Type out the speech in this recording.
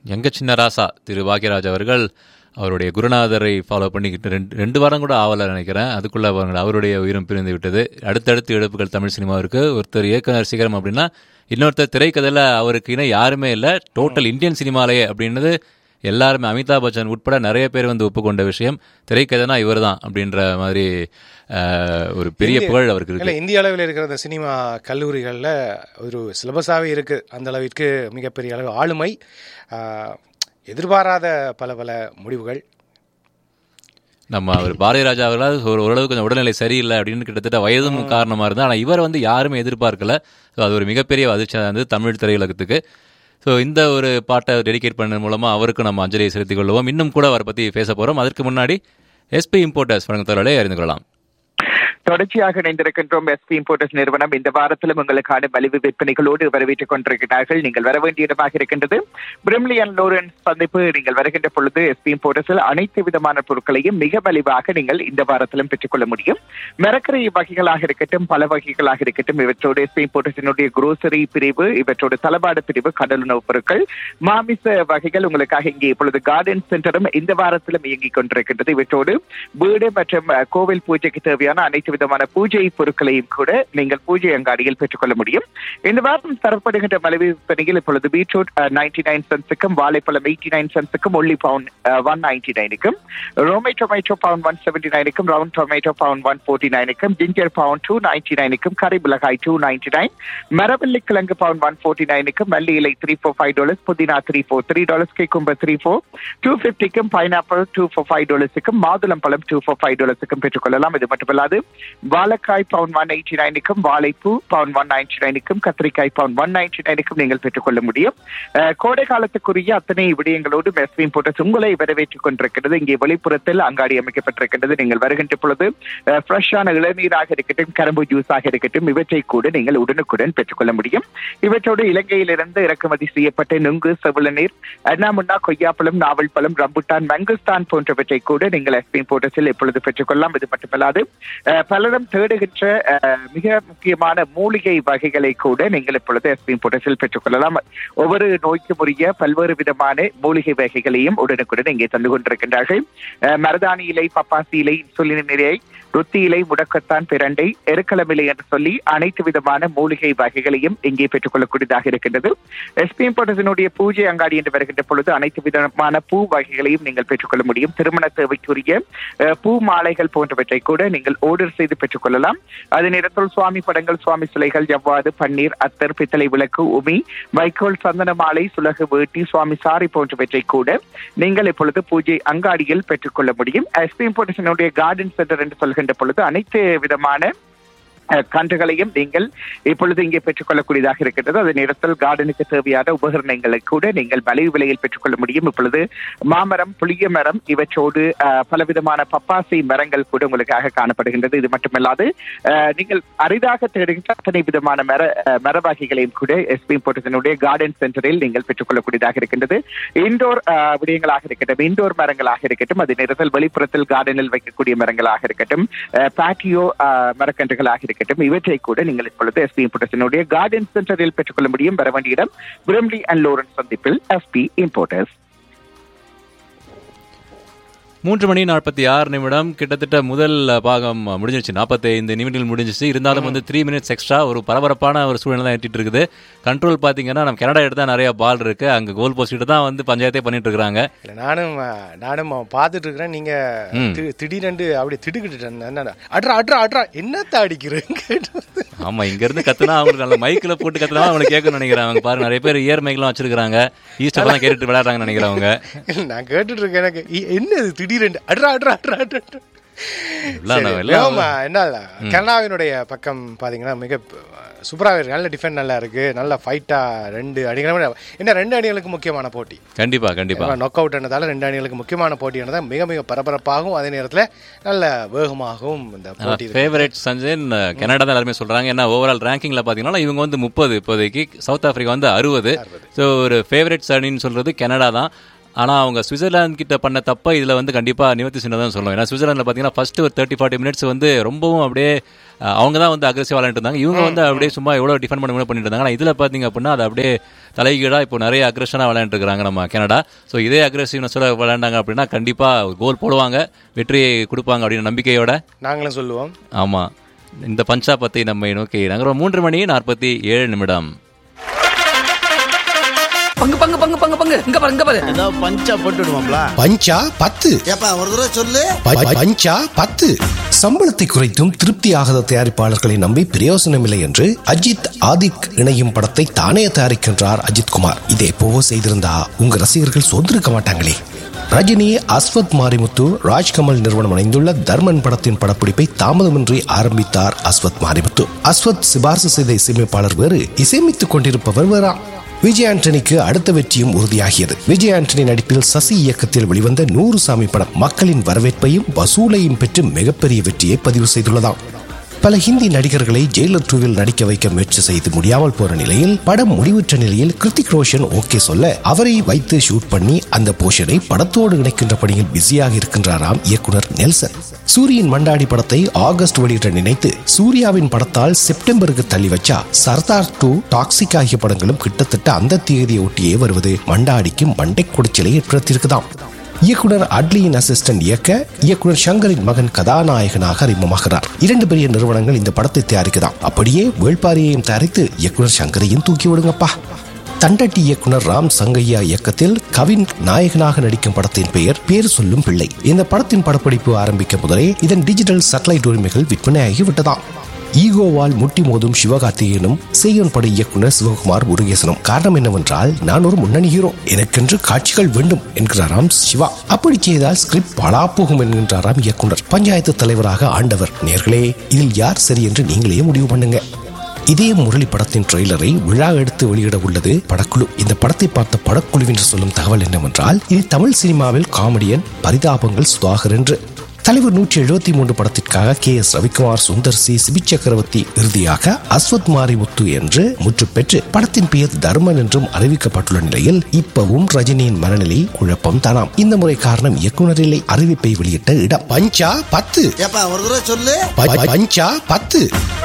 எங்க சின்ன ராசா திரு பாக்யராஜ் அவர்கள் அவருடைய குருநாதரை ஃபாலோ பண்ணிக்கிட்டு ரெண்டு ரெண்டு வாரம் கூட ஆவல நினைக்கிறேன் அதுக்குள்ள அவங்க அவருடைய உயிரும் பிரிந்து விட்டது அடுத்தடுத்து இழப்புகள் தமிழ் சினிமாவிற்கு ஒருத்தர் இயக்குனர் சிகரம் அப்படின்னா இன்னொருத்தர் திரைக்கதையில் அவருக்கு இணை யாருமே இல்லை டோட்டல் இந்தியன் சினிமாலேயே அப்படின்றது எல்லாருமே அமிதாப் பச்சன் உட்பட நிறைய பேர் வந்து ஒப்புக்கொண்ட விஷயம் திரைக்கதைனா இவர் தான் அப்படின்ற மாதிரி அஹ், ஒரு பெரிய புகழ் அவருக்கு இருக்கு இல்லை இந்திய அளவில் இருக்கிற அந்த சினிமா கல்லூரிகளில் ஒரு சிலபஸாகவே இருக்குது அந்த அளவிற்கு மிகப்பெரிய அளவு ஆளுமை ஆஹ், எதிர்பாராத பல பல முடிவுகள் நம்ம அவர் பாரதி ராஜா அவர்களால் ஒரு ஓரளவு கொஞ்சம் உடல்நிலை சரியில்லை அப்படின்னு கிட்டத்தட்ட வயதும் காரணமாக இருந்தால் ஆனால் இவர் வந்து யாருமே எதிர்பார்க்கல ஸோ அது ஒரு மிகப்பெரிய அதிர்ச்சியாக இருந்தது தமிழ் திரையுலகத்துக்கு ஸோ இந்த ஒரு பாட்டை டெடிகேட் பண்ணது மூலமாக அவருக்கு நம்ம அஞ்சலியை செலுத்திக் கொள்வோம் இன்னும் கூட அவரை பற்றி பேச போகிறோம் அதற்கு முன்னாடி எஸ்பி இம்போர்ட்டர்ஸ் வழங்குத்தவர்களை அறிந்து கொள்ளலாம் தொடர்ச்சியாக இணைந்திருக்கின்றோம் எஸ்பி இம்போர்ட்டர்ஸ் நிறுவனம் இந்த வாரத்திலும் உங்களுக்கான மலிவு விற்பனைகளோடு வரவேற்றுக் கொண்டிருக்கிறார்கள் நீங்கள் வர வேண்டிய இடமாக இருக்கின்றது பிரிம்லி அண்ட் லோரன்ஸ் சந்திப்பு நீங்கள் வருகின்ற பொழுது எஸ்பி இம்போர்ட்டர்ஸில் அனைத்து விதமான பொருட்களையும் மிக மலிவாக நீங்கள் இந்த வாரத்திலும் பெற்றுக்கொள்ள முடியும் மரக்கரை வகைகளாக இருக்கட்டும் பல வகைகளாக இருக்கட்டும் இவற்றோடு எஸ்பி இம்போர்ட்டர்ஸினுடைய குரோசரி பிரிவு இவற்றோடு தளபாட பிரிவு கடல் உணவுப் பொருட்கள் மாமிச வகைகள் உங்களுக்காக இங்கே இப்பொழுது கார்டன் சென்டரும் இந்த வாரத்திலும் இயங்கிக் கொண்டிருக்கின்றது இவற்றோடு வீடு மற்றும் அஹ், கோவில் பூஜைக்கு தேவையான அனைத்து விதமான பூஜை பொருட்களையும் கூட நீங்கள் பூஜை அங்காடியில் பெற்றுக்கொள்ள முடியும் இந்த வாரம் தரப்படுகின்ற மலிவு விற்பனையில் இப்பொழுது பீட்ரூட் நைன்டி நைன் சென்ஸுக்கும் வாழைப்பழம் எயிட்டி நைன் சென்ஸுக்கும் ஒல்லி பவுன் one ninety நைனுக்கும் Roma tomato pound one seventy நைனுக்கும் round tomato pound one forty நைனுக்கும் ஜிஞ்சர் பவுன் டூ நைன்டி நைனுக்கும் கறி மிளகாய் டூ நைன்டி நைன் மரவள்ளி கிழங்கு பவுன் ஒன் ஃபோர்ட்டி நைனுக்கும் மல்லி இலை த்ரீ ஃபோர் ஃபைவ் டாலர்ஸ் புதினா three four three dollars cucumber three four two ஃபிஃப்டிக்கும் பைனாப்பிள் டூ ஃபோர் ஃபைவ் டாலர்ஸுக்கும் மாதுளம் பழம் டூ ஃபோர் ஃபைவ் டாலர்ஸுக்கும் பெற்றுக்கொள்ளலாம் இது மட்டுமல்லாது வாழைக்காய் பவுன் ஒன் எயிட்டி நைனுக்கும் வாழைப்பூ பவுன் ஒன் நைன்டி நைனுக்கும் கத்திரிக்காய் பவுன் ஒன் நைன்டி நைனுக்கும் நீங்கள் பெற்றுக்கொள்ள முடியும் அஹ், கோடை காலத்துக்குரிய அத்தனை விடயங்களோடு மெஸ்வீன் போட்டு உங்களை வரவேற்றுக் கொண்டிருக்கிறது இங்கே வெளிப்புறத்தில் அங்காடி அமைக்கப்பட்டிருக்கின்றது நீங்கள் வருகின்ற பொழுது ஃப்ரெஷ்ஷான இளநீராக இருக்கட்டும் கரும்பு ஜூஸாக இருக்கட்டும் இவற்றை கூட நீங்கள் உடனுக்குடன் பெற்றுக்கொள்ள முடியும் இவற்றோடு இலங்கையிலிருந்து இறக்குமதி செய்யப்பட்ட நுங்கு செவிளநீர் அண்ணாமுன்னா கொய்யாப்பழம் நாவல் பழம் ரம்புட்டான் மங்குஸ்தான் போன்றவற்றை கூட நீங்கள் எஸ்பின் போட்டஸில் இப்பொழுது பெற்றுக்கொள்ளலாம் இது மட்டுமல்லாது அஹ், பலரும் தேடுகின்ற அஹ், மிக முக்கியமான மூலிகை வகைகளை கூட நீங்கள் இப்பொழுது எஸ்பின் போட்டஸில் பெற்றுக்கொள்ளலாம் ஒவ்வொரு நோய்க்கும் உரிய பல்வேறு விதமான மூலிகை வகைகளையும் உடனுக்குடன் இங்கே தந்து கொண்டிருக்கின்றார்கள் அஹ், மருதாணி இலை பப்பாசி இலை இன்சுலின் இலை ருத்தி இலை முடக்கத்தான் பிரண்டை எருக்களம் இலை என்று சொல்லி அனைத்து விதமான மூலிகை வகைகளையும் இங்கே பெற்றுக்கொள்ளக்கூடியதாக இருக்கின்றது எஸ்பிஎம் போட்டத்தினுடைய பூஜை அங்காடி என்று வருகின்ற பொழுது அனைத்து விதமான பூ வகைகளையும் நீங்கள் பெற்றுக்கொள்ள முடியும் திருமண தேவைக்குரிய அஹ், பூ மாலைகள் போன்றவற்றை கூட நீங்கள் ஆர்டர் செய்து பெற்றுக்கொள்ளலாம் அதே நேரத்தில் சுவாமி படங்கள் சுவாமி சிலைகள் ஜவ்வாது பன்னீர் அத்தர் பித்தளை விளக்கு உமி வைக்கோல் சந்தன மாலை சுலகு வேட்டி சுவாமி சாரி போன்றவற்றை கூட நீங்கள் இப்பொழுது பூஜை அங்காடியில் பெற்றுக்கொள்ள முடியும் எஸ்பிஎம் போட்டத்தினுடைய கார்டன் சென்டர் என்று சொல்கின்ற பொழுது அனைத்து விதமான அஹ், கன்றுகளையும் நீங்கள் இப்பொழுது இங்கே பெற்றுக்கொள்ளக்கூடியதாக இருக்கின்றது அதே நேரத்தில் கார்டனுக்கு தேவையான உபகரணங்களை கூட நீங்கள் மலிவு விலையில் பெற்றுக்கொள்ள முடியும் இப்பொழுது மாமரம் புளிய மரம் இவற்றோடு அஹ், பலவிதமான பப்பாசி மரங்கள் கூட உங்களுக்காக காணப்படுகின்றது இது மட்டுமல்லாது அஹ், நீங்கள் அரிதாக தேடுகின்ற அத்தனை விதமான மர அஹ், மர வகைகளையும் கூட எஸ்பி போட்டத்தினுடைய கார்டன் சென்டரில் நீங்கள் பெற்றுக்கொள்ளக்கூடியதாக இருக்கின்றது இண்டோர் விடயங்களாக இருக்கட்டும் இண்டோர் மரங்களாக இருக்கட்டும் அதே நேரத்தில் வெளிப்புறத்தில் கார்டனில் வைக்கக்கூடிய மரங்களாக இருக்கட்டும் பேட்டியோ மரக்கன்றுகளாக இருக்கட்டும் இவற்றை கூட நீங்கள் இப்பொழுது எஸ்பி இம்போர்ட்டர்ஸினுடைய கார்டன் சென்டரில் பெற்றுக்கொள்ள முடியும் வர வேண்டிய இடம் பிரிம்லி அண்ட் லோரன்ஸ் சந்திப்பில் எஸ்பி இம்போர்ட்டர்ஸ் மூன்று மணி நாற்பத்தி ஆறு நிமிடம் கிட்டத்தட்ட முதல் பாகம் முடிஞ்சிருச்சு நாற்பத்தைந்து நிமிடங்கள் முடிஞ்சிச்சு இருந்தாலும் வந்து த்ரீ மினிட்ஸ் எக்ஸ்ட்ரா ஒரு பரபரப்பான ஒரு சூழ்நிலை தான் எட்டிட்டு இருக்குது கண்ட்ரோல் பார்த்தீங்கன்னா நம்ம கனடா எடுத்து தான் நிறைய பால் இருக்கு அங்கே கோல் போஸ்ட் தான் வந்து பஞ்சாயத்தே பண்ணிட்டு இருக்காங்க இல்ல, நானும் அஹ், நானும் பார்த்துட்டு இருக்கிறேன் நீங்க ம். தி- திடீரென்று அப்படி திடுக்கிட்டு என்ன அட்ரா அட்ரா அட்ரா என்னத்த அடிக்கிறேன் ஆமா இங்க இருந்து கத்துனா அவங்களுக்கு நல்ல மைக்ல போட்டு கத்துனா அவங்களுக்கு கேட்கணும்னு நினைக்கிறேன் அவங்க பாருங்க நிறைய பேர் இயர் மைக்லாம் வச்சிருக்காங்க ஈஸ்ட் தான் கேட்டுட்டு விளையாடுறாங்கன்னு நினைக்கிறவங்க நான் கேட்டுட்டு இருக்கேன் எனக்கு இ- என்னது திடீரென்று அட்ரா அட்ரா அட்ரா அட்ரா அட்ரா. எல்லாம் சரி, நான் எல்லாம் ஆமா, என்ன கனடாவினுடைய பக்கம் பாத்தீங்கன்னா மிக சூப்பராக இருக்கு நல்ல டிஃபெண்ட் நல்லா இருக்கு நல்ல ஃபைட்டா ரெண்டு அணிகள் என்ன ரெண்டு அணிகளுக்கு முக்கியமான போட்டி கண்டிப்பா கண்டிப்பா நொக் அவுட் ஆனதால ரெண்டு அணிகளுக்கு முக்கியமான போட்டி ஆனதா மிக மிக பரபரப்பாகவும் அதே நேரத்துல நல்ல வேகமாகவும் இந்த போட்டி இருக்கு. ஃபேவரட் சஞ்சன் கனடா தான் எல்லாருமே சொல்றாங்க ஏன்னா ஓவரால் ரேங்கிங்ல பாத்தீங்கன்னா இவங்க வந்து முப்பது இப்போதைக்கு சவுத் ஆப்பிரிக்கா வந்து அறுபது ஸோ ஒரு ஃபேவரட் அணின்னு சொல்றது கனடா தான் ஆனால் அவங்க சுவிட்சர்லாந்து கிட்ட பண்ண தப்பை இதில் வந்து கண்டிப்பாக நிவர்த்தி செய்யணும் சொல்லுவோம் ஏன்னா சுவிட்சர்லாந்தில் பார்த்தீங்கன்னா ஃபர்ஸ்ட் ஒரு தேர்ட்டி ஃபார்ட்டி மினிட்ஸ் வந்து ரொம்பவும் அப்படியே அஹ், அவங்க தான் வந்து அக்ரெசிவ் விளையாண்டு இருந்தாங்க இவங்க வந்து அப்படியே சும்மா எவ்வளோ டிஃபெண்ட் பண்ண முடியும் பண்ணிட்டு இருந்தாங்க ஆனால் இதில் பார்த்தீங்க அப்படின்னா அது அப்படியே தலைகீழாக இப்போ நிறைய அக்ரெஷனாக விளையாண்டுருக்காங்க நம்ம கனடா ஸோ இதே அக்ரெசிவ்னஸோட விளையாண்டாங்க அப்படின்னா கண்டிப்பாக கோல் போடுவாங்க வெற்றியை கொடுப்பாங்க அப்படின்னு நம்பிக்கையோட நாங்களும் சொல்லுவோம் ஆமாம் இந்த பஞ்சா பற்றி நம்மை நோக்கி நகரம் மூன்று மணி நாற்பத்தி ஏழு நிமிடம் பங்கு பங்கு பங்கு பங்கு பங்கு இங்க பாரு இங்க பாரு ஏதாவது பஞ்சா போட்டுடுவோம்ல பஞ்சா பத்து ஏப்பா ஒரு தடவை சொல்லு ப- ப- பஞ்சா பத்து சம்பளத்தை குறைத்தும் திருப்தியாகாத தயாரிப்பாளர்களை நம்பி பிரயோசனமில்லை என்று அஜித் ஆதிக் இணையும் படத்தை தானே தயாரிக்கின்றார் அஜித் குமார் இதை எப்போவோ செய்திருந்தா உங்க ரசிகர்கள் சொந்திருக்க மாட்டாங்களே ரஜினி அஸ்வத் மாரிமுத்து ராஜ்கமல் நிறுவனம் இணைந்துள்ள தர்மன் படத்தின் படப்பிடிப்பை தாமதமின்றி ஆரம்பித்தார் அஸ்வத் மாரிமுத்து அஸ்வத் சிபார்சு செய்த இசையமைப்பாளர் வேறு இசையமைத்துக் கொண்டிருப்பவர் வேறா விஜய் ஆண்டனிக்கு அடுத்த வெற்றியும் உறுதியாகியது விஜய் ஆண்டனி நடிப்பில் சசி இயக்கத்தில் வெளிவந்த நூறு சாமி படம் மக்களின் வரவேற்பையும் வசூலையும் பெற்று மிகப்பெரிய வெற்றியை பதிவு செய்துள்ளதாம் பல ஹிந்தி நடிகர்களை ஜெயிலர் டூவில் நடிக்க வைக்க முயற்சி செய்து முடியாமல் போற நிலையில் படம் முடிவுற்ற நிலையில் கிருத்திக் ரோஷன் ஓகே சொல்ல அவரை வைத்து ஷூட் பண்ணி அந்த போர்ஷனை படத்தோடு இணைக்கின்ற பணியில் பிஸியாக இருக்கின்றாராம் இயக்குனர் நெல்சன் சூரியன் மண்டாடி படத்தை ஆகஸ்ட் வெளியிட நினைத்து சூர்யாவின் படத்தால் செப்டம்பருக்கு தள்ளி வச்சா சர்தார் டூ டாக்ஸிக் ஆகிய படங்களும் கிட்டத்தட்ட அந்த தேதியை ஒட்டியே வருவது மண்டாடிக்கு மண்டை குடைச்சலை ஏற்படுத்தியிருக்குதாம் இயக்குனர் அட்லியின் அசிஸ்டன்ட் இயக்க இயக்குனர் சங்கரின் மகன் கதாநாயகனாக அறிமுகமாகிறார் இரண்டு பெரிய நிறுவனங்கள் இந்த படத்தை தயாரிக்குதாம் அப்படியே வேள்பாரியையும் தயாரித்து இயக்குனர் சங்கரையும் தூக்கி விடுங்கப்பா தண்டட்டி இயக்குனர் ராம் சங்கையா இயக்கத்தில் கவின் நாயகனாக நடிக்கும் படத்தின் பெயர் பேர் சொல்லும் பிள்ளை இந்த படத்தின் படப்பிடிப்பு ஆரம்பிக்க முதலே இதன் டிஜிட்டல் சேட்டலைட் உரிமைகள் விற்பனையாகி விட்டதாம் ஈகோவால் முட்டி மோதும் சிவகார்த்திகேயனும் செய்யன் பட இயக்குனர் சிவகுமார் முருகேசனும் காரணம் என்னவென்றால் நான் ஒரு முன்னணி ஹீரோ எனக்கென்று காட்சிகள் வேண்டும் என்கிறாராம் சிவா அப்படி செய்தால் ஸ்கிரிப்ட் பலாப்போகும் என்கின்றாராம் இயக்குனர் பஞ்சாயத்து தலைவராக ஆண்டவர் நேர்களே இதில் யார் சரி என்று நீங்களே முடிவு பண்ணுங்க இதே முரளி படத்தின் ட்ரெய்லரை விழா எடுத்து வெளியிட உள்ளது படக்குழு இந்த படத்தை பார்த்த படக்குழுவினர் சொல்லும் தகவல் என்னவென்றால் இது தமிழ் சினிமாவில் காமெடியன் பரிதாபங்கள் சுதாகர் என்று தலைவர் நூற்றி எழுபத்தி மூன்று படத்திற்காக K S Ravikumar Sundar C Sibi Chakravarthy இறுதியாக அஸ்வத் மாரிமுத்து என்று முற்று பெற்று படத்தின் பெயர் தர்மன் என்றும் அறிவிக்கப்பட்டுள்ள நிலையில் இப்பவும் ரஜினியின் மனநிலை குழப்பம் தானாம் இந்த முறை காரணம் இயக்குனர் இல்லை அறிவிப்பை வெளியிட்ட இடம் பஞ்சா பத்து ஏப்பா ஒரு தடவை சொல்லு ப- ப- பஞ்சா பத்து